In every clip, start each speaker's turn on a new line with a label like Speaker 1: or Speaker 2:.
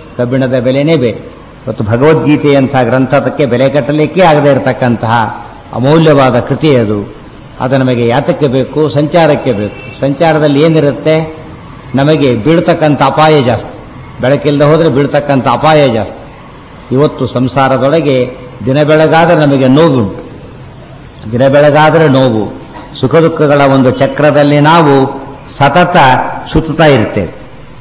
Speaker 1: ಕಬ್ಬಿಣದ ಬೆಲೆನೇ ಬೇರೆ ಇವತ್ತು ಭಗವದ್ಗೀತೆಯಂಥ ಗ್ರಂಥದಕ್ಕೆ ಬೆಲೆ ಕಟ್ಟಲಿಕ್ಕೆ ಆಗದೇ ಇರತಕ್ಕಂತಹ ಅಮೂಲ್ಯವಾದ ಕೃತಿ ಅದು ಅದು ನಮಗೆ ಯಾತಕ್ಕೆ ಬೇಕು ಸಂಚಾರಕ್ಕೆ ಬೇಕು ಸಂಚಾರದಲ್ಲಿ ಏನಿರುತ್ತೆ ನಮಗೆ ಬೀಳ್ತಕ್ಕಂಥ ಅಪಾಯ ಜಾಸ್ತಿ ಬೆಳಕಿಲ್ಲದೆ ಹೋದರೆ ಬೀಳ್ತಕ್ಕಂಥ ಅಪಾಯ ಜಾಸ್ತಿ ಇವತ್ತು ಸಂಸಾರದೊಳಗೆ ದಿನ ಬೆಳಗಾದರೆ ನಮಗೆ ನೋವುಂಟು ದಿನ ಬೆಳಗಾದರೆ ನೋವು ಸುಖ ದುಃಖಗಳ ಒಂದು ಚಕ್ರದಲ್ಲಿ ನಾವು ಸತತ ಸುತ್ತುತ್ತಾ ಇರ್ತೇವೆ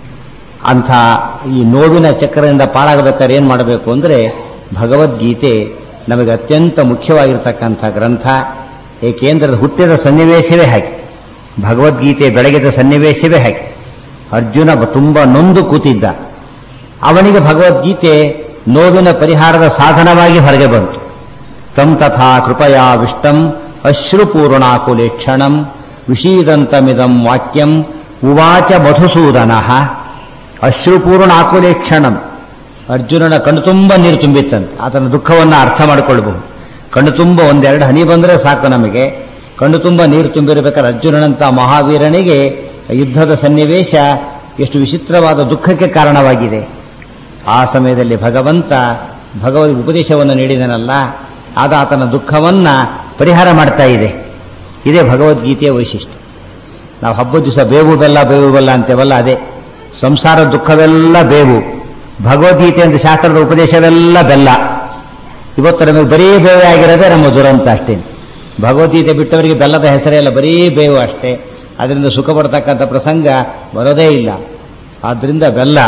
Speaker 1: ಅಂಥ ಈ ನೋವಿನ ಚಕ್ರದಿಂದ ಪಾರಾಗಬೇಕಾದ್ರೆ ಏನು ಮಾಡಬೇಕು ಅಂದರೆ ಭಗವದ್ಗೀತೆ ನಮಗೆ ಅತ್ಯಂತ ಮುಖ್ಯವಾಗಿರ್ತಕ್ಕಂಥ ಗ್ರಂಥ ಏಕೆಂದರೆ ಹುಟ್ಟಿದ ಸನ್ನಿವೇಶವೇ ಹಾಗೆ ಭಗವದ್ಗೀತೆ ಬೆಳಗಿದ ಸನ್ನಿವೇಶವೇ ಹಾಗೆ ಅರ್ಜುನ ತುಂಬ ನೊಂದು ಕೂತಿದ್ದ ಅವನಿಗೆ ಭಗವದ್ಗೀತೆ ನೋವಿನ ಪರಿಹಾರದ ಸಾಧನವಾಗಿ ಹೊರಗೆ ಬಂತು ತಂ ತಥಾ ಕೃಪಯಾ ವಿಷ್ಟಂ ಅಶ್ರುಪೂರ್ಣಾಕುಲೆ ಕ್ಷಣಂ ವಿಷೀದಂತಮಿದಂ ವಾಕ್ಯಂ ಉವಾಚ ಮಧುಸೂದನ ಅಶ್ರುಪೂರ್ಣಾಕುಲೆ ಕ್ಷಣಂ ಅರ್ಜುನನ ಕಣ್ಣು ತುಂಬ ನೀರು ತುಂಬಿತ್ತಂತೆ ಆತನ ದುಃಖವನ್ನು ಅರ್ಥ ಮಾಡಿಕೊಳ್ಳಬಹುದು ಕಣ್ಣು ತುಂಬ ಒಂದೆರಡು ಹನಿ ಬಂದರೆ ಸಾಕು ನಮಗೆ ಕಣ್ಣು ತುಂಬ ನೀರು ತುಂಬಿರಬೇಕಾದ್ರೆ ಅರ್ಜುನನಂತ ಮಹಾವೀರನಿಗೆ ಯುದ್ಧದ ಸನ್ನಿವೇಶ ಎಷ್ಟು ವಿಚಿತ್ರವಾದ ದುಃಖಕ್ಕೆ ಕಾರಣವಾಗಿದೆ ಆ ಸಮಯದಲ್ಲಿ ಭಗವಂತ ಭಗವದ್ ಉಪದೇಶವನ್ನು ನೀಡಿದನಲ್ಲ ಆದ ಆತನ ದುಃಖವನ್ನು ಪರಿಹಾರ ಮಾಡ್ತಾ ಇದೆ ಇದೇ ಭಗವದ್ಗೀತೆಯ ವೈಶಿಷ್ಟ್ಯ ನಾವು ಹಬ್ಬದ ದಿವಸ ಬೇವು ಬೆಲ್ಲ ಬೇವು ಬೆಲ್ಲ ಅಂತೇವಲ್ಲ ಅದೇ ಸಂಸಾರ ದುಃಖವೆಲ್ಲ ಬೇವು ಭಗವದ್ಗೀತೆ ಅಂತ ಶಾಸ್ತ್ರದ ಉಪದೇಶವೆಲ್ಲ ಬೆಲ್ಲ ಇವತ್ತು ನಮಗೆ ಬರೀ ಬೇವೆ ಆಗಿರೋದೇ ನಮ್ಮ ದುರಂತ ಅಷ್ಟೇ ಭಗವದ್ಗೀತೆ ಬಿಟ್ಟವರಿಗೆ ಬೆಲ್ಲದ ಹೆಸರೇ ಇಲ್ಲ ಬರೀ ಬೇವು ಅಷ್ಟೇ ಅದರಿಂದ ಸುಖ ಪಡ್ತಕ್ಕಂಥ ಪ್ರಸಂಗ ಬರೋದೇ ಇಲ್ಲ ಆದ್ದರಿಂದ ಬೆಲ್ಲ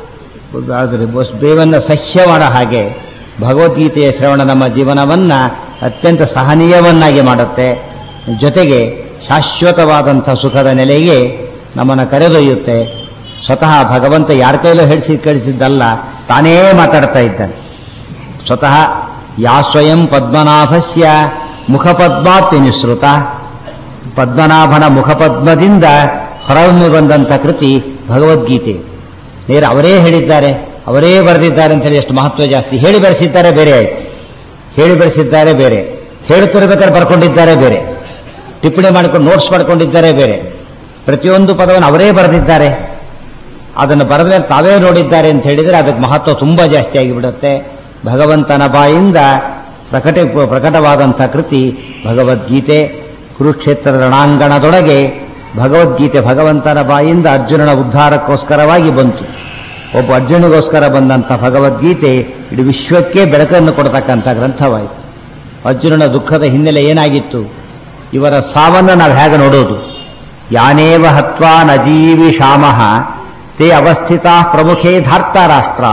Speaker 1: ಆದರೆ ಬೇವನ್ನು ಸಹ್ಯ ಮಾಡೋ ಹಾಗೆ ಭಗವದ್ಗೀತೆಯ ಶ್ರವಣ ನಮ್ಮ ಜೀವನವನ್ನು ಅತ್ಯಂತ ಸಹನೀಯವನ್ನಾಗಿ ಮಾಡುತ್ತೆ ಜೊತೆಗೆ ಶಾಶ್ವತವಾದಂಥ ಸುಖದ ನೆಲೆಗೆ ನಮ್ಮನ್ನು ಕರೆದೊಯ್ಯುತ್ತೆ ಸ್ವತಃ ಭಗವಂತ ಯಾರ ಕೈಲೂ ಹೇಳಿಸಿ ಕಳಿಸಿದ್ದಲ್ಲ ತಾನೇ ಮಾತಾಡ್ತಾ ಇದ್ದಾನೆ ಸ್ವತಃ ಯಾ ಸ್ವಯಂ ಪದ್ಮನಾಭಸ್ಯ ಮುಖಪದ್ಮಾತ್ ನಿಸೃತ ಪದ್ಮನಾಭನ ಮುಖಪದ್ಮದಿಂದ ಹೊರಹೊಮ್ಮಿ ಬಂದಂಥ ಕೃತಿ ಭಗವದ್ಗೀತೆ ನೇರ ಅವರೇ ಹೇಳಿದ್ದಾರೆ ಅವರೇ ಬರೆದಿದ್ದಾರೆ ಅಂತ ಹೇಳಿ ಎಷ್ಟು ಮಹತ್ವ ಜಾಸ್ತಿ ಹೇಳಿ ಬೆಳೆಸಿದ್ದಾರೆ ಬೇರೆ ಆಯ್ತು ಹೇಳಿ ಬೆಳೆಸಿದ್ದಾರೆ ಬೇರೆ ಹೇಳುತ್ತಿರ್ಬೇಕಾದ್ರೆ ಬರ್ಕೊಂಡಿದ್ದಾರೆ ಬೇರೆ ಟಿಪ್ಪಣಿ ಮಾಡಿಕೊಂಡು ನೋಟ್ಸ್ ಮಾಡ್ಕೊಂಡಿದ್ದಾರೆ ಬೇರೆ ಪ್ರತಿಯೊಂದು ಪದವನ್ನು ಅವರೇ ಬರೆದಿದ್ದಾರೆ ಅದನ್ನು ಬರೆದ ಮೇಲೆ ತಾವೇ ನೋಡಿದ್ದಾರೆ ಅಂತ ಹೇಳಿದರೆ ಅದಕ್ಕೆ ಮಹತ್ವ ತುಂಬ ಜಾಸ್ತಿ ಆಗಿಬಿಡುತ್ತೆ ಭಗವಂತನ ಬಾಯಿಂದ ಪ್ರಕಟ ಪ್ರಕಟವಾದಂಥ ಕೃತಿ ಭಗವದ್ಗೀತೆ ಕುರುಕ್ಷೇತ್ರ ರಣಾಂಗಣದೊಳಗೆ ಭಗವದ್ಗೀತೆ ಭಗವಂತನ ಬಾಯಿಂದ ಅರ್ಜುನನ ಉದ್ಧಾರಕ್ಕೋಸ್ಕರವಾಗಿ ಬಂತು ಒಬ್ಬ ಅರ್ಜುನಿಗೋಸ್ಕರ ಬಂದಂಥ ಭಗವದ್ಗೀತೆ ಇಡೀ ವಿಶ್ವಕ್ಕೆ ಬೆಳಕನ್ನು ಕೊಡತಕ್ಕಂಥ ಗ್ರಂಥವಾಯಿತು ಅರ್ಜುನನ ದುಃಖದ ಹಿನ್ನೆಲೆ ಏನಾಗಿತ್ತು ಇವರ ಸಾವನ್ನು ನಾವು ಹೇಗೆ ನೋಡೋದು ಯಾನೇವ ಹತ್ವಾ ನಜೀವಿ ಶಾಮಃ ತೇ ಅವಸ್ಥಿತಾ ಪ್ರಮುಖೇ ಧಾರ್ತ ರಾಷ್ಟ್ರಾ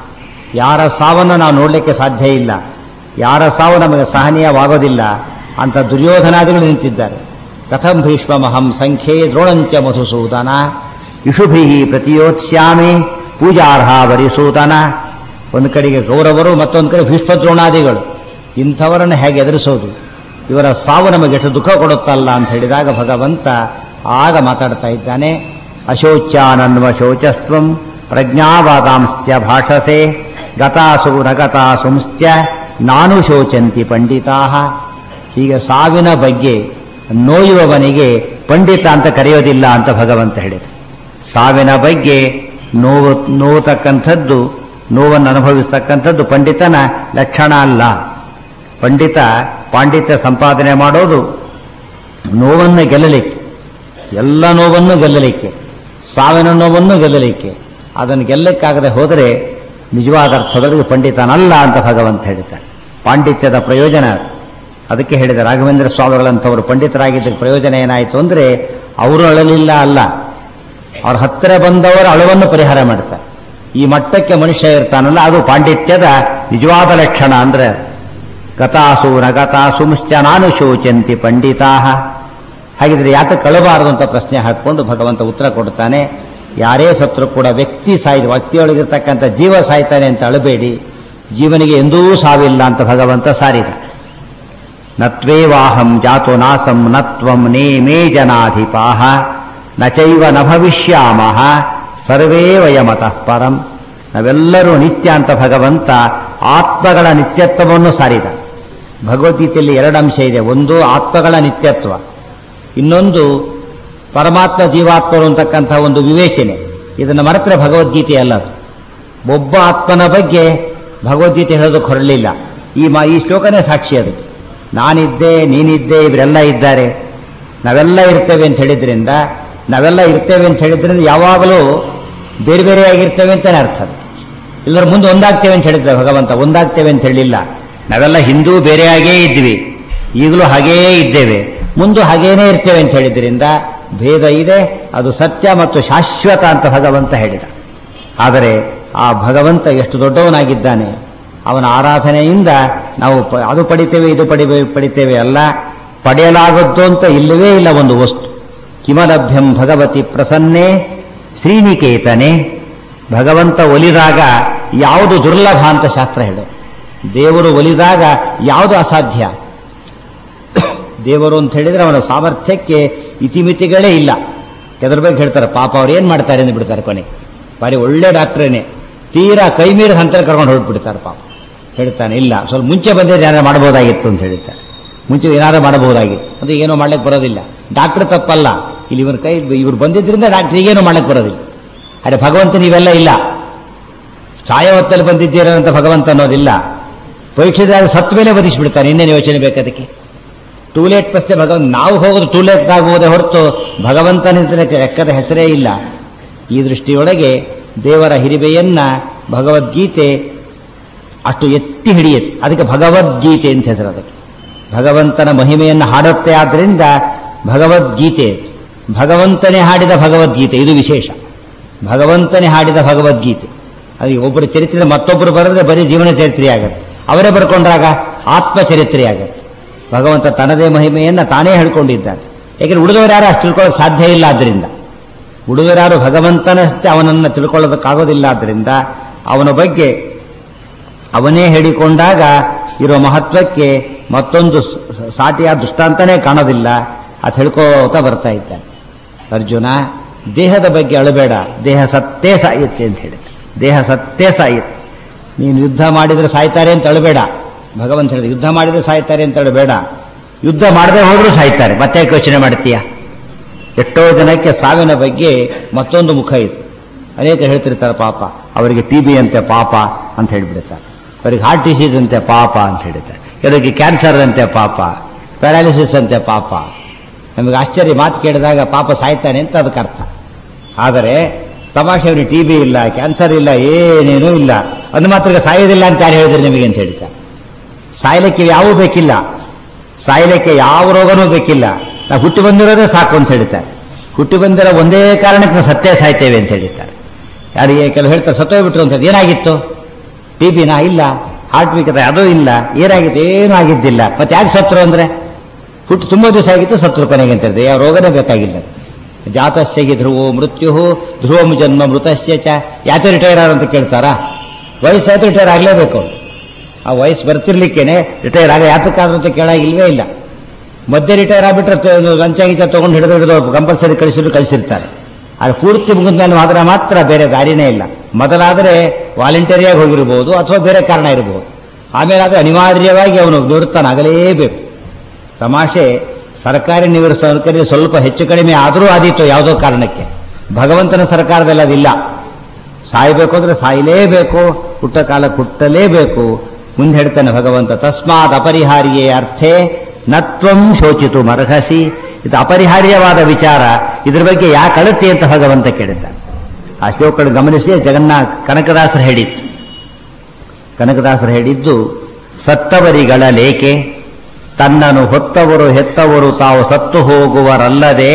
Speaker 1: ಯಾರ ಸಾವನ್ನು ನಾವು ನೋಡಲಿಕ್ಕೆ ಸಾಧ್ಯ ಇಲ್ಲ ಯಾರ ಸಾವು ನಮಗೆ ಸಹನೀಯವಾಗೋದಿಲ್ಲ ಅಂತ ದುರ್ಯೋಧನಾದಿಗಳು ನಿಂತಿದ್ದಾರೆ ಕಥಂ ಭೀಷ್ಮಹಂ ಸಂಖ್ಯೆ ದ್ರೋಣಂಚ ಮಧುಸೂದನ ಇಷುಭಿ ಪ್ರತಿಯೋತ್ಸ್ಯಾಮಿ ಪೂಜಾರ್ಹ ವರಿಸೂದನ ಒಂದು ಕಡೆಗೆ ಗೌರವರು ಮತ್ತೊಂದು ಕಡೆ ಭೀಷ್ಮ ದ್ರೋಣಾದಿಗಳು ಇಂಥವರನ್ನು ಹೇಗೆ ಎದುರಿಸೋದು ಇವರ ಸಾವು ನಮಗೆ ಎಷ್ಟು ದುಃಖ ಕೊಡುತ್ತಲ್ಲ ಅಂತ ಹೇಳಿದಾಗ ಭಗವಂತ ಆಗ ಮಾತಾಡ್ತಾ ಇದ್ದಾನೆ ಅಶೋಚ್ಯಾನನ್ವ ಶೋಚಸ್ತ್ವಂ ಪ್ರಜ್ಞಾವಾದಾಂಸ್ತ್ಯ ಭಾಷಸೆ ಗತಾಸು ನಗತಾಸುಂಸ್ತ್ಯ ನಾನು ಶೋಚಂತಿ ಪಂಡಿತಾ ಹೀಗೆ ಸಾವಿನ ಬಗ್ಗೆ ನೋಯುವವನಿಗೆ ಪಂಡಿತ ಅಂತ ಕರೆಯೋದಿಲ್ಲ ಅಂತ ಭಗವಂತ ಹೇಳಿದ ಸಾವಿನ ಬಗ್ಗೆ ನೋವು ನೋವತಕ್ಕಂಥದ್ದು ನೋವನ್ನು ಅನುಭವಿಸ್ತಕ್ಕಂಥದ್ದು ಪಂಡಿತನ ಲಕ್ಷಣ ಅಲ್ಲ ಪಂಡಿತ ಪಾಂಡಿತ್ಯ ಸಂಪಾದನೆ ಮಾಡೋದು ನೋವನ್ನು ಗೆಲ್ಲಲಿಕ್ಕೆ ಎಲ್ಲ ನೋವನ್ನು ಗೆಲ್ಲಲಿಕ್ಕೆ ಸಾವಿನ ನೋವನ್ನು ಗೆಲ್ಲಲಿಕ್ಕೆ ಅದನ್ನು ಗೆಲ್ಲಕ್ಕಾಗದೆ ಹೋದರೆ ನಿಜವಾದ ಅರ್ಥದೊಳಗೆ ಪಂಡಿತನಲ್ಲ ಅಂತ ಭಗವಂತ ಹೇಳ್ತಾನೆ ಪಾಂಡಿತ್ಯದ ಪ್ರಯೋಜನ ಅದಕ್ಕೆ ಹೇಳಿದ ರಾಘವೇಂದ್ರ ಸ್ವಾಮಿಗಳಂಥವರು ಪಂಡಿತರಾಗಿದ್ದಕ್ಕೆ ಪ್ರಯೋಜನ ಏನಾಯಿತು ಅಂದರೆ ಅವರು ಅಳಲಿಲ್ಲ ಅಲ್ಲ ಅವ್ರ ಹತ್ತಿರ ಬಂದವರ ಅಳವನ್ನು ಪರಿಹಾರ ಮಾಡ್ತಾರೆ ಈ ಮಟ್ಟಕ್ಕೆ ಮನುಷ್ಯ ಇರ್ತಾನಲ್ಲ ಅದು ಪಾಂಡಿತ್ಯದ ನಿಜವಾದ ಲಕ್ಷಣ ಅಂದ್ರೆ ಗತಾಸು ನಗತಾಸುಂಶ್ಚ ನಾನು ಶೋಚಂತಿ ಪಂಡಿತಾ ಹಾಗಿದ್ರೆ ಯಾತಕ್ಕೆ ಕಳಬಾರದು ಅಂತ ಪ್ರಶ್ನೆ ಹಾಕಿಕೊಂಡು ಭಗವಂತ ಉತ್ತರ ಕೊಡ್ತಾನೆ ಯಾರೇ ಸತ್ರು ಕೂಡ ವ್ಯಕ್ತಿ ಸಾಯಿ ವ್ಯಕ್ತಿಯೊಳಗಿರ್ತಕ್ಕಂಥ ಜೀವ ಸಾಯ್ತಾನೆ ಅಂತ ಅಳಬೇಡಿ ಜೀವನಿಗೆ ಎಂದೂ ಸಾವಿಲ್ಲ ಅಂತ ಭಗವಂತ ಸಾರಿದ ನತ್ವೇವಾಹಂ ಜಾತು ನಾಸಂ ನತ್ವಂ ನೇ ಮೇ ಜನಾಧಿಪಾಹ ನ ಚೈವ ನ ಭವಿಷ್ಯಾಮಹ ಸರ್ವೇ ವಯಮತಃ ಪರಂ ನಾವೆಲ್ಲರೂ ನಿತ್ಯ ಅಂತ ಭಗವಂತ ಆತ್ಮಗಳ ನಿತ್ಯತ್ವವನ್ನು ಸಾರಿದ ಭಗವದ್ಗೀತೆಯಲ್ಲಿ ಎರಡು ಅಂಶ ಇದೆ ಒಂದು ಆತ್ಮಗಳ ನಿತ್ಯತ್ವ ಇನ್ನೊಂದು ಪರಮಾತ್ಮ ಜೀವಾತ್ಮರು ಅಂತಕ್ಕಂಥ ಒಂದು ವಿವೇಚನೆ ಇದನ್ನು ಮರೆತರೆ ಭಗವದ್ಗೀತೆ ಅಲ್ಲ ಅದು ಒಬ್ಬ ಆತ್ಮನ ಬಗ್ಗೆ ಭಗವದ್ಗೀತೆ ಹೇಳೋದಕ್ಕೆ ಹೊರಲಿಲ್ಲ ಈ ಮಾ ಈ ಶ್ಲೋಕನೇ ಸಾಕ್ಷಿ ಅದು ನಾನಿದ್ದೆ ನೀನಿದ್ದೆ ಇವರೆಲ್ಲ ಇದ್ದಾರೆ ನಾವೆಲ್ಲ ಇರ್ತೇವೆ ಅಂತ ಹೇಳಿದ್ರಿಂದ ನಾವೆಲ್ಲ ಇರ್ತೇವೆ ಅಂತ ಹೇಳಿದ್ರಿಂದ ಯಾವಾಗಲೂ ಬೇರೆ ಬೇರೆಯಾಗಿರ್ತೇವೆ ಅಂತಾನೆ ಅರ್ಥ ಅದು ಎಲ್ಲರ ಮುಂದೆ ಒಂದಾಗ್ತೇವೆ ಅಂತ ಹೇಳಿದ್ದ ಭಗವಂತ ಒಂದಾಗ್ತೇವೆ ಅಂತ ಹೇಳಿಲ್ಲ ನಾವೆಲ್ಲ ಹಿಂದೂ ಬೇರೆಯಾಗೇ ಇದ್ವಿ ಈಗಲೂ ಹಾಗೇ ಇದ್ದೇವೆ ಮುಂದೆ ಹಾಗೇನೇ ಇರ್ತೇವೆ ಅಂತ ಹೇಳಿದ್ರಿಂದ ಭೇದ ಇದೆ ಅದು ಸತ್ಯ ಮತ್ತು ಶಾಶ್ವತ ಅಂತ ಭಗವಂತ ಹೇಳಿದ ಆದರೆ ಆ ಭಗವಂತ ಎಷ್ಟು ದೊಡ್ಡವನಾಗಿದ್ದಾನೆ ಅವನ ಆರಾಧನೆಯಿಂದ ನಾವು ಪ- ಅದು ಪಡಿತೇವೆ ಇದು ಪಡಿ ಪಡಿತೇವೆ ಅಲ್ಲ ಪಡೆಯಲಾಗದ್ದು ಅಂತ ಇಲ್ಲವೇ ಇಲ್ಲ ಒಂದು ವಸ್ತು ಕಿಮಲಭ್ಯಂ ಭಗವತಿ ಪ್ರಸನ್ನೇ ಶ್ರೀನಿಕೇತನೆ ಭಗವಂತ ಒಲಿದಾಗ ಯಾವುದು ದುರ್ಲಭ ಅಂತ ಶಾಸ್ತ್ರ ಹೇಳು ದೇವರು ಒಲಿದಾಗ ಯಾವುದು ಅಸಾಧ್ಯ ದೇವರು ಅಂತ ಹೇಳಿದ್ರೆ ಅವನ ಸಾಮರ್ಥ್ಯಕ್ಕೆ ಇತಿಮಿತಿಗಳೇ ಇಲ್ಲ ಎದ್ರ ಬಗ್ಗೆ ಹೇಳ್ತಾರೆ ಪಾಪ ಅವ್ರು ಏನ್ ಮಾಡ್ತಾರೆ ಅಂತ ಬಿಡ್ತಾರೆ ಕೊನೆಗೆ ಬಾರಿ ಒಳ್ಳೆ ಡಾಕ್ಟ್ರೇನೆ ತೀರಾ ಕೈ ಮೀರಿ ಹಂತಲ್ಲಿ ಕರ್ಕೊಂಡು ಹೊರಟ್ಬಿಡ್ತಾರೆ ಪಾಪ ಹೇಳ್ತಾನೆ ಇಲ್ಲ ಸ್ವಲ್ಪ ಮುಂಚೆ ಬಂದಿದ್ರೆ ಏನಾರು ಮಾಡಬಹುದಾಗಿತ್ತು ಅಂತ ಹೇಳ್ತಾರೆ ಮುಂಚೆ ಏನಾರು ಮಾಡಬಹುದಾಗಿತ್ತು ಅದು ಏನೋ ಮಾಡ್ಲಿಕ್ಕೆ ಬರೋದಿಲ್ಲ ಡಾಕ್ಟರ್ ತಪ್ಪಲ್ಲ ಇಲ್ಲಿ ಇವನ ಕೈ ಇವ್ರು ಬಂದಿದ್ರಿಂದ ಡಾಕ್ಟ್ರಿಗೇನು ಮಾಡ್ಲಿಕ್ಕೆ ಬರೋದಿಲ್ಲ ಅರೆ ಭಗವಂತ ನೀವೆಲ್ಲ ಇಲ್ಲ ಸಾಯ ಹೊತ್ತಲ್ಲಿ ಬಂದಿದ್ದೀರ ಅಂತ ಭಗವಂತ ಅನ್ನೋದಿಲ್ಲ ಪರೀಕ್ಷೆದಾಗ ಸತ್ತ ಮೇಲೆ ಬದಿಸ್ಬಿಡ್ತಾನೆ ಇನ್ನೇನು ಯೋಚನೆ ಬೇಕದಕ್ಕೆ ಟೂಲೇಟ್ ಪ್ರಶ್ನೆ ಭಗವಂತ ನಾವು ಹೋಗೋದು ಟೂಲೇಟ್ ಆಗಬಹುದೇ ಹೊರತು ಭಗವಂತನಿಂದ ಲೆಕ್ಕದ ಹೆಸರೇ ಇಲ್ಲ ಈ ದೃಷ್ಟಿಯೊಳಗೆ ದೇವರ ಹಿರಿಮೆಯನ್ನ ಭಗವದ್ಗೀತೆ ಅಷ್ಟು ಎತ್ತಿ ಹಿಡಿಯುತ್ತೆ ಅದಕ್ಕೆ ಭಗವದ್ಗೀತೆ ಅಂತ ಹೆಸರು ಅದಕ್ಕೆ ಭಗವಂತನ ಮಹಿಮೆಯನ್ನು ಹಾಡುತ್ತೆ ಆದ್ರಿಂದ ಭಗವದ್ಗೀತೆ ಭಗವಂತನೇ ಹಾಡಿದ ಭಗವದ್ಗೀತೆ ಇದು ವಿಶೇಷ ಭಗವಂತನೇ ಹಾಡಿದ ಭಗವದ್ಗೀತೆ ಅದು ಒಬ್ಬರ ಚರಿತ್ರೆ ಮತ್ತೊಬ್ಬರು ಬರೆದ್ರೆ ಬರೀ ಜೀವನ ಚರಿತ್ರೆ ಆಗತ್ತೆ ಅವರೇ ಬರ್ಕೊಂಡ್ರಾಗ ಆತ್ಮಚರಿತ್ರೆ ಆಗತ್ತೆ ಭಗವಂತ ತನ್ನದೇ ಮಹಿಮೆಯನ್ನ ತಾನೇ ಹೇಳ್ಕೊಂಡಿದ್ದಾನೆ ಯಾಕೆಂದ್ರೆ ಉಳಿದವರು ಯಾರು ಅಷ್ಟು ತಿಳ್ಕೊಳ್ಳೋಕೆ ಸಾಧ್ಯ ಇಲ್ಲ ಆದ್ರಿಂದ ಉಳಿದವರಾರು ಭಗವಂತನಷ್ಟೇ ಅವನನ್ನು ತಿಳ್ಕೊಳ್ಳೋದಕ್ಕಾಗೋದಿಲ್ಲ ಆದ್ರಿಂದ ಅವನ ಬಗ್ಗೆ ಅವನೇ ಹೇಳಿಕೊಂಡಾಗ ಇರೋ ಮಹತ್ವಕ್ಕೆ ಮತ್ತೊಂದು ಸ- ಸ- ಸಾಟಿಯ ದೃಷ್ಟಾಂತನೇ ಕಾಣೋದಿಲ್ಲ ಅದು ಹೇಳ್ಕೋತಾ ಬರ್ತಾ ಇದ್ದಾನೆ ಅರ್ಜುನ ದೇಹದ ಬಗ್ಗೆ ಅಳಬೇಡ ದೇಹ ಸತ್ತೇ ಸಾಯುತ್ತೆ ಅಂತ ಹೇಳಿ ದೇಹ ಸತ್ತೇ ಸಾಯುತ್ತೆ ನೀನು ಯುದ್ಧ ಮಾಡಿದ್ರೆ ಸಾಯ್ತಾರೆ ಅಂತ ಅಳಬೇಡ ಭಗವಂತ ಹೇಳಿದ ಯುದ್ಧ ಮಾಡಿದ್ರೆ ಸಾಯ್ತಾರೆ ಅಂತ ಅಳಬೇಡ ಯುದ್ಧ ಮಾಡದೆ ಹೋದ್ರೂ ಸಾಯ್ತಾರೆ ಮತ್ತೆ ಯಾಕೆ ಯೋಚನೆ ಮಾಡ್ತೀಯ ಎಷ್ಟೋ ಜನಕ್ಕೆ ಸಾವಿನ ಬಗ್ಗೆ ಮತ್ತೊಂದು ಮುಖ ಇದೆ ಅನೇಕ ಹೇಳ್ತಿರ್ತಾರೆ ಪಾಪ ಅವರಿಗೆ ಟಿ ಬಿ ಅಂತೆ ಪಾಪ ಅಂತ ಹೇಳಿಬಿಡ್ತಾರೆ ಅವರಿಗೆ ಹಾರ್ಟ್ ಡಿಸೀಸ್ ಅಂತೆ ಪಾಪ ಅಂತ ಹೇಳಿದ್ದಾರೆ ಕೆಲವರಿಗೆ ಕ್ಯಾನ್ಸರ್ ಅಂತೆ ಪಾಪ ಪ್ಯಾರಾಲಿಸಿಸ್ ಅಂತೆ ಪಾಪ ನಮಗೆ ಆಶ್ಚರ್ಯ ಮಾತು ಕೇಳಿದಾಗ ಪಾಪ ಸಾಯ್ತಾನೆ ಅಂತ ಅದಕ್ಕೆ ಅರ್ಥ ಆದರೆ ತಮಾಷೆ ಅವನಿಗೆ ಟಿ ಬಿ ಇಲ್ಲ ಕ್ಯಾನ್ಸರ್ ಇಲ್ಲ ಏನೇನೂ ಇಲ್ಲ ಅದು ಮಾತ್ರ ಸಾಯೋದಿಲ್ಲ ಅಂತ ಯಾರು ಹೇಳಿದ್ರು ನಿಮಗೆ ಅಂತ ಹೇಳ್ತಾರೆ ಸಾಯಲಿಕ್ಕೆ ಯಾವೂ ಬೇಕಿಲ್ಲ ಸಾಯಲಿಕ್ಕೆ ಯಾವ ರೋಗನೂ ಬೇಕಿಲ್ಲ ನಾವು ಹುಟ್ಟಿ ಬಂದಿರೋದೇ ಸಾಕು ಅಂತ ಹೇಳ್ತಾರೆ ಹುಟ್ಟಿ ಬಂದಿರೋ ಒಂದೇ ಕಾರಣಕ್ಕೆ ನಾವು ಸತ್ತೇ ಸಾಯ್ತೇವೆ ಅಂತ ಹೇಳ್ತಾರೆ ಯಾರಿಗೆ ಕೆಲವು ಹೇಳ್ತಾರೆ ಸತ್ತೋಗ್ಬಿಟ್ರು ಅಂತ ಏನಾಗಿತ್ತು ಟಿ ಬಿನಾ ಇಲ್ಲ ಹಾರ್ಟ್ ವೀಕ್ ಅದು ಇಲ್ಲ ಏನಾಗಿತ್ತು ಏನೂ ಆಗಿದ್ದಿಲ್ಲ ಮತ್ತೆ ಯಾಕೆ ಸತ್ರು ಅಂದ್ರೆ ಹುಟ್ಟು ತುಂಬಾ ದಿವಸ ಆಗಿತ್ತು ಸತ್ರು ಕೊನೆಗೆ ಅಂತ ಹೇಳಿದ್ರೆ ಯಾವ ರೋಗನೇ ಬೇಕಾಗಿಲ್ಲ ಜಾತಸ್ಯಗಿ ಧ್ರುವೋ ಮೃತ್ಯು ಧ್ರುವಂ ಜನ್ಮ ಮೃತಸ್ಯ ಚ ಯಾಕೆ ರಿಟೈರ್ ಅಂತ ಕೇಳ್ತಾರಾ ವಯಸ್ಸಾಯ್ತು ರಿಟೈರ್ ಆಗಲೇಬೇಕು ಅವ್ರು. ಆ ವಯಸ್ಸು ಬರ್ತಿರ್ಲಿಕ್ಕೇನೆ ರಿಟೈರ್ ಆಗ ಯಾತಕ್ಕಾದ್ರೂ ಅಂತ ಕೇಳಾಗಿಲ್ವೇ ಇಲ್ಲ ಮಧ್ಯೆ ರಿಟೈರ್ ಆಗ್ಬಿಟ್ರೆ ತ- ಲಂಚ ಗಿಂಚ ತಗೊಂಡು ಹಿಡಿದು ಹಿಡಿದು ಕಂಪಲ್ಸರಿ ಕಳಿಸಿದ್ರು ಕಳಿಸಿರ್ತಾರೆ ಆದ್ರೆ ಪೂರ್ತಿ ಮುಗಿದ ಮೇಲೆ ಮಾತ್ರ ಮಾತ್ರ ಬೇರೆ ದಾರಿನೇ ಇಲ್ಲ ಮೊದಲಾದರೆ ವಾಲಂಟರಿಯಾಗಿ ಹೋಗಿರಬಹುದು ಅಥವಾ ಬೇರೆ ಕಾರಣ ಇರಬಹುದು ಆಮೇಲೆ ಆದರೆ ಅನಿವಾರ್ಯವಾಗಿ ಅವನು ನಿವೃತ್ತನಾಗಲೇಬೇಕು ತಮಾಷೆ ಸರ್ಕಾರಿ ನಿವೃತ್ತ ಸರ್ಕಾರಿ ಸ್ವಲ್ಪ ಹೆಚ್ಚು ಕಡಿಮೆ ಆದರೂ ಆದೀತು ಯಾವುದೋ ಕಾರಣಕ್ಕೆ ಭಗವಂತನ ಸರ್ಕಾರದಲ್ಲಿ ಅದಿಲ್ಲ ಸಾಯಬೇಕು ಅಂದ್ರೆ ಸಾಯಲೇಬೇಕು ಹುಟ್ಟ ಕಾಲ ಹುಟ್ಟಲೇಬೇಕು ಮುಂದೆ ಹೇಳ್ತಾನೆ ಭಗವಂತ ತಸ್ಮಾತ್ ಅಪರಿಹಾರ್ಯೇ ಅರ್ಥೇ ನತ್ವಂ ಶೋಚಿತು ಮರ್ಹಸಿ ಇದು ಅಪರಿಹಾರ್ಯವಾದ ವಿಚಾರ ಇದ್ರ ಬಗ್ಗೆ ಯಾಕೆ ಅಳತಿ ಅಂತ ಭಗವಂತ ಕೇಳಿದ್ದಾನೆ ಆ ಶ್ಲೋಕಗಳು ಗಮನಿಸಿ ಜಗನ್ನಾಥ ಕನಕದಾಸರು ಹೇಳಿತ್ತು ಕನಕದಾಸರು ಹೇಳಿದ್ದು ಸತ್ತವರಿಗಳ ಲೇಕೆ ತನ್ನನ್ನು ಹೊತ್ತವರು ಹೆತ್ತವರು ತಾವು ಸತ್ತು ಹೋಗುವರಲ್ಲದೆ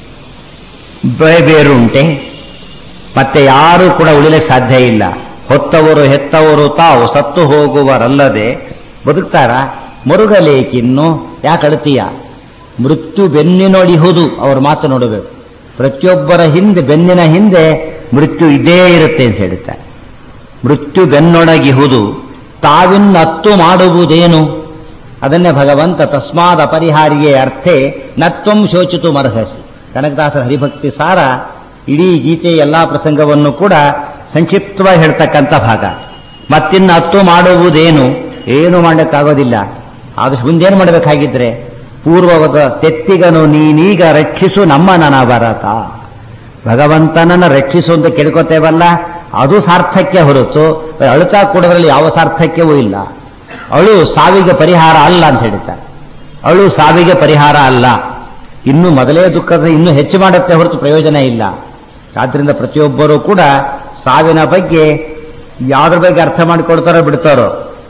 Speaker 1: ಬೇ- ಬೇರುಂಟೆ ಮತ್ತೆ ಯಾರೂ ಕೂಡ ಉಳಿಲಿಕ್ಕೆ ಸಾಧ್ಯ ಇಲ್ಲ ಹೊತ್ತವರು ಹೆತ್ತವರು ತಾವು ಸತ್ತು ಹೋಗುವರಲ್ಲದೆ ಬದುಕ್ತಾರ ಮರುಗಲೇಕಿನ್ನು ಯಾಕೆ ಅಳ್ತೀಯ ಮೃತ್ಯು ಬೆನ್ನಿನೊಡಿಹುದು ಅವ್ರ ಮಾತು ನೋಡಬೇಕು ಪ್ರತಿಯೊಬ್ಬರ ಹಿಂದೆ ಬೆನ್ನಿನ ಹಿಂದೆ ಮೃತ್ಯು ಇದ್ದೇ ಇರುತ್ತೆ ಅಂತ ಹೇಳ್ತಾರೆ ಮೃತ್ಯು ಬೆನ್ನೊಡಗಿಹುದು ತಾವಿನ್ನತ್ತು ಮಾಡುವುದೇನು ಅದನ್ನೇ ಭಗವಂತ ತಸ್ಮಾದ ಅಪರಿಹಾರ್ಯೇ ಅರ್ಥೆ ನತ್ವಂ ಶೋಚಿತು ಮರ್ಹಸಿ ಕನಕದಾಸರ ಹರಿಭಕ್ತಿ ಸಾರ ಇಡೀ ಗೀತೆಯ ಎಲ್ಲಾ ಪ್ರಸಂಗವನ್ನು ಕೂಡ ಸಂಕ್ಷಿಪ್ತವಾಗಿ ಹೇಳ್ತಕ್ಕಂಥ ಭಾಗ ಮತ್ತಿನ್ನು ಹತ್ತು ಮಾಡುವುದೇನು ಏನು ಮಾಡಲಿಕ್ಕಾಗೋದಿಲ್ಲ ಆದಷ್ಟು ಮುಂದೇನು ಮಾಡಬೇಕಾಗಿದ್ರೆ ಪೂರ್ವವದ ತೆತ್ತಿಗನು ನೀನೀಗ ರಕ್ಷಿಸು ನಮ್ಮ ನನ ಭರತ ಭಗವಂತನನ್ನ ರಕ್ಷಿಸು ಅಂತ ಕೇಳ್ಕೊತೇವಲ್ಲ ಅದು ಸಾರ್ಥಕ್ಯ ಹೊರತು ಅಳುತ್ತಾ ಕೂಡೋದ್ರಲ್ಲಿ ಯಾವ ಸಾರ್ಥಕ್ಯವೂ ಇಲ್ಲ ಅಳು ಸಾವಿಗೆ ಪರಿಹಾರ ಅಲ್ಲ ಅಂತ ಹೇಳ್ತಾರೆ ಅಳು ಸಾವಿಗೆ ಪರಿಹಾರ ಅಲ್ಲ ಇನ್ನು ಮೊದಲೇ ದುಃಖದ ಇನ್ನೂ ಹೆಚ್ಚು ಮಾಡುತ್ತೆ ಹೊರತು ಪ್ರಯೋಜನ ಇಲ್ಲ ಆದ್ರಿಂದ ಪ್ರತಿಯೊಬ್ಬರೂ ಕೂಡ ಸಾವಿನ ಬಗ್ಗೆ ಯಾವ್ದ್ರ ಬಗ್ಗೆ ಅರ್ಥ ಮಾಡಿಕೊಡ್ತಾರೋ ಬಿಡ್ತಾರೋ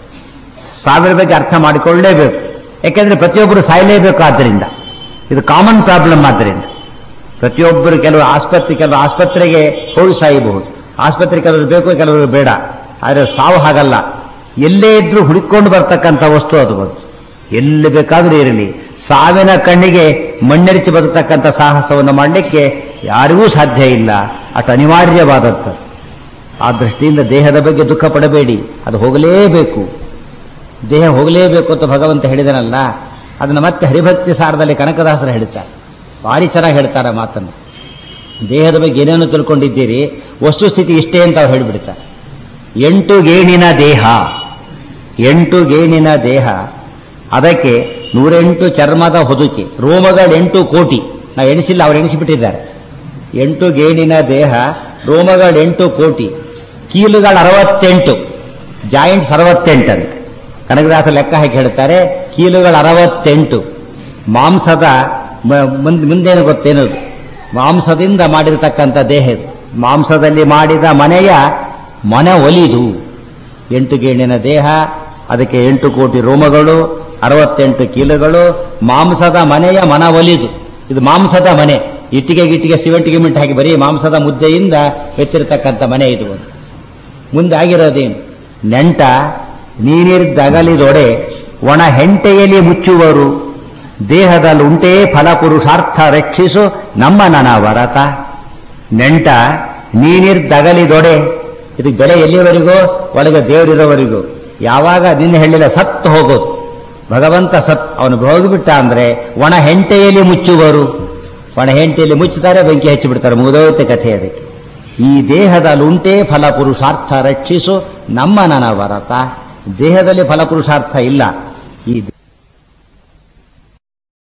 Speaker 1: ಸಾವಿರ ಬಗ್ಗೆ ಅರ್ಥ ಮಾಡಿಕೊಳ್ಳಲೇಬೇಕು ಯಾಕೆಂದ್ರೆ ಪ್ರತಿಯೊಬ್ಬರು ಸಾಯಲೇಬೇಕು ಆದ್ದರಿಂದ ಇದು ಕಾಮನ್ ಪ್ರಾಬ್ಲಮ್ ಆದ್ದರಿಂದ ಪ್ರತಿಯೊಬ್ಬರು ಕೆಲವು ಆಸ್ಪತ್ರೆ ಕೆಲವು ಆಸ್ಪತ್ರೆಗೆ ಹೋಗಿ ಸಾಯಬಹುದು ಆಸ್ಪತ್ರೆ ಕೆಲವರು ಬೇಕು ಕೆಲವರು ಬೇಡ ಆದರೆ ಸಾವು ಹಾಗಲ್ಲ ಎಲ್ಲೇ ಇದ್ರೂ ಹುಡುಕೊಂಡು ಬರ್ತಕ್ಕಂಥ ವಸ್ತು ಅದು ಒಂದು ಎಲ್ಲಿ ಬೇಕಾದರೂ ಇರಲಿ ಸಾವಿನ ಕಣ್ಣಿಗೆ ಮಣ್ಣೆರಿಚಿ ಬದುಕತಕ್ಕಂಥ ಸಾಹಸವನ್ನು ಮಾಡಲಿಕ್ಕೆ ಯಾರಿಗೂ ಸಾಧ್ಯ ಇಲ್ಲ ಅಷ್ಟು ಅನಿವಾರ್ಯವಾದದ್ದು ಆ ದೃಷ್ಟಿಯಿಂದ ದೇಹದ ಬಗ್ಗೆ ದುಃಖ ಪಡಬೇಡಿ ಅದು ಹೋಗಲೇಬೇಕು ದೇಹ ಹೋಗಲೇಬೇಕು ಅಂತ ಭಗವಂತ ಹೇಳಿದನಲ್ಲ ಅದನ್ನು ಮತ್ತೆ ಹರಿಭಕ್ತಿ ಸಾರದಲ್ಲಿ ಕನಕದಾಸರು ಹೇಳ್ತಾರೆ ಭಾರಿ ಚೆನ್ನಾಗಿ ಹೇಳ್ತಾರೆ ಮಾತನ್ನು ದೇಹದ ಬಗ್ಗೆ ಏನೇನು ತಿಳ್ಕೊಂಡಿದ್ದೀರಿ ವಸ್ತುಸ್ಥಿತಿ ಇಷ್ಟೇ ಅಂತ ಅವ್ರು ಹೇಳಿಬಿಡ್ತಾರೆ ಎಂಟು ಗೇಣಿನ ದೇಹ ಎಂಟು ಗೇಣಿನ ದೇಹ ಅದಕ್ಕೆ ನೂರೆಂಟು ಚರ್ಮದ ಹೊದುಕೆ ರೋಮಗಳು ಎಂಟು ಕೋಟಿ ನಾವು ಎಣಿಸಿಲ್ಲ ಅವ್ರು ಎಣಿಸಿಬಿಟ್ಟಿದ್ದಾರೆ ಎಂಟು ಗೇಣಿನ ದೇಹ ರೋಮಗಳು ಎಂಟು ಕೋಟಿ ಕೀಲುಗಳು ಅರವತ್ತೆಂಟು ಜಾಯಿಂಟ್ಸ್ ಅರವತ್ತೆಂಟಂತೆ ಕನಕದಾಸ ಲೆಕ್ಕ ಹಾಕಿ ಹೇಳ್ತಾರೆ ಕೀಲುಗಳು ಅರವತ್ತೆಂಟು ಮಾಂಸದ ಮ- ಮುಂದ್- ಮುಂದೇನು ಗೊತ್ತೇನದು ಮಾಂಸದಿಂದ ಮಾಡಿರತಕ್ಕಂಥ ದೇಹ ಇದು. ಮಾಂಸದಲ್ಲಿ ಮಾಡಿದ ಮನೆಯ ಮನೆ ಒಲಿದು ಎಂಟು ಗೇಣಿನ ದೇಹ ಅದಕ್ಕೆ ಎಂಟು ಕೋಟಿ ರೋಮಗಳು ಅರವತ್ತೆಂಟು ಕೀಲುಗಳು ಮಾಂಸದ ಮನೆಯ ಮನ ಒಲಿದು ಇದು ಮಾಂಸದ ಮನೆ ಇಟ್ಟಿಗೆ ಗಿಟ್ಟಿಗೆ ಸಿಮೆಂಟ್ ಗಿಮೆಂಟ್ ಹಾಕಿ ಬರೀ ಮಾಂಸದ ಮುದ್ದೆಯಿಂದ ಎತ್ತಿರತಕ್ಕಂಥ ಮನೆ ಇದು ಒಂದು ಮುಂದೆ ಆಗಿರೋದೇನು ನೆಂಟ ನೀನಿರ್ದಗಲಿದೊಡೆ ಒಣ ಹೆಂಟೆಯಲ್ಲಿ ಮುಚ್ಚುವರು ದೇಹದಲ್ಲುಂಟೇ ಫಲಪುರುಷಾರ್ಥ ರಕ್ಷಿಸು ನಮ್ಮ ನನ ವರತ ನೆಂಟ ನೀನಿರ್ದಗಲಿದೊಡೆ ಇದಕ್ಕೆ ಬೆಲೆ ಎಲ್ಲಿವರೆಗೂ ಒಳಗೆ ದೇವರಿರೋವರೆಗೂ ಯಾವಾಗ ನಿನ್ನೆ ಹೇಳಿಲ್ಲ ಸತ್ತು ಹೋಗೋದು ಭಗವಂತ ಸತ್ ಅವನು ಹೋಗಿಬಿಟ್ಟ ಅಂದ್ರೆ ಒಣ ಹೆಂಟೆಯಲ್ಲಿ ಮುಚ್ಚುವರು ಒಣ ಹೆಂಟೆಯಲ್ಲಿ ಮುಚ್ಚುತ್ತಾರೆ ಬೆಂಕಿ ಹಚ್ಚಿಬಿಡ್ತಾರೆ ಮುಗಿದೋಗುತ್ತೆ ಕಥೆ ಅದಕ್ಕೆ ಈ ದೇಹದಲ್ಲುಂಟೇ ಫಲಪುರುಷಾರ್ಥ ರಕ್ಷಿಸು ನಮ್ಮ ನನ ವರತ ದೇಹದಲ್ಲಿ ಫಲಪುರುಷಾರ್ಥ ಇಲ್ಲ ಈ